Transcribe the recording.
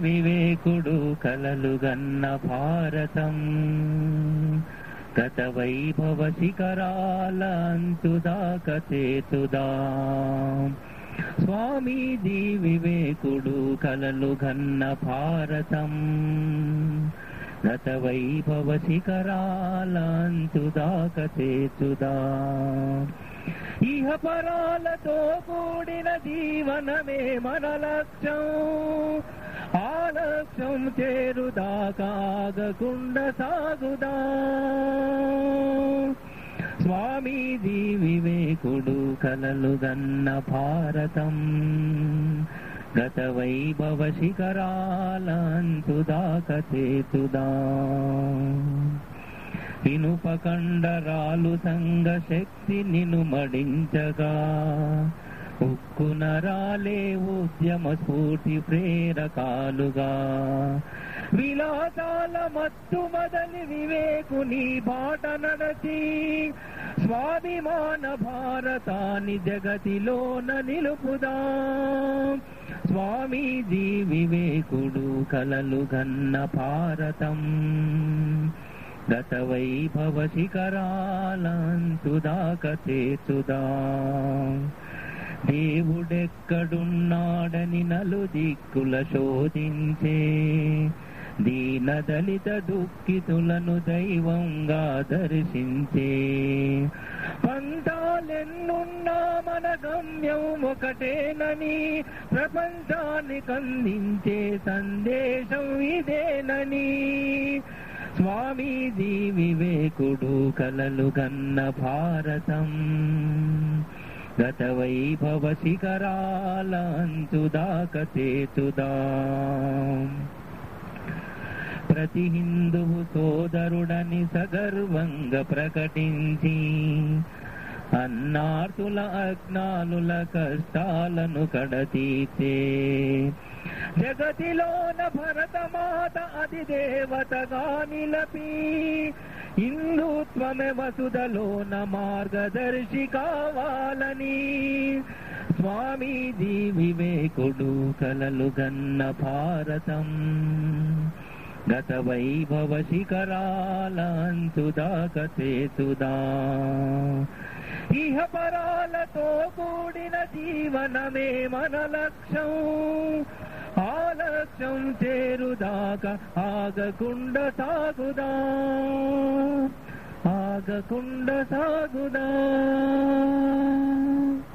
వివేకుడు కలలుగన్న భారతం గత వైభవ శిఖరాల అంతుదాక చేతుదా స్వామీజీ వివేకుడు కలలు గన్న భారతం గత వైభవ శిఖరాల అంతుదాక చేతుదా ఇహ పరాలతో కూడిన జీవనమే మన లక్ష్యం ఆ లక్ష్యం చేరుదాకాగకుండ సాగుదా స్వామీజీ వివేకుడు కలలు గన్న భారతం గత వైభవ శిఖరాల అంతుదాక చేతుదా ఇనుప కండరాలు సంగ శక్తి నిను మడించగా ఉక్కు నరాలే ఉద్యమ స్ఫూర్తి ప్రేరకాలుగా విలాసాల మత్తు మొదలి వివేకుని బాట నడచి స్వాభిమాన భారతాన్ని జగతిలోన నిలుపుదా స్వామీజీ వివేకుడు కలలు గన్న భారతం గత వైభవ శిఖరాలంతుదాక చేతుదా దేవుడెక్కడున్నాడని నలు దిక్కుల శోధించే దీన దళిత దుఃఖితులను దైవంగా దర్శించే పంతాలెన్నున్నా మన గమ్యం ఒకటేనని ప్రపంచానికి అందించే సందేశం ఇదేనని స్వామీజీ వివేకుడు కలలు గన్న భారతం గత వైభవ శిఖరాల అంతుదాక చేతుదా ప్రతి హిందువు సోదరుడని సగర్వంగా ప్రకటించి అన్నార్తుల అజ్ఞానుల కష్టాలను కడతీచే జగతిలోన భరతమాత అది దేవతగా నిలపి హిందుత్వమే వసుదలోన మార్గదర్శి కావాలని స్వామీజీ వివేకుడు కలలు గన్న భారతం గత వైభవ శిఖరాల అంతుదాక చేతుదా ఇహ పరాలతో కూడిన జీవనమే మన లక్ష్యం ఆ లక్ష్యం చేరుదాకా ఆగకుండ సాగుదా ఆగకుండ సాగుదా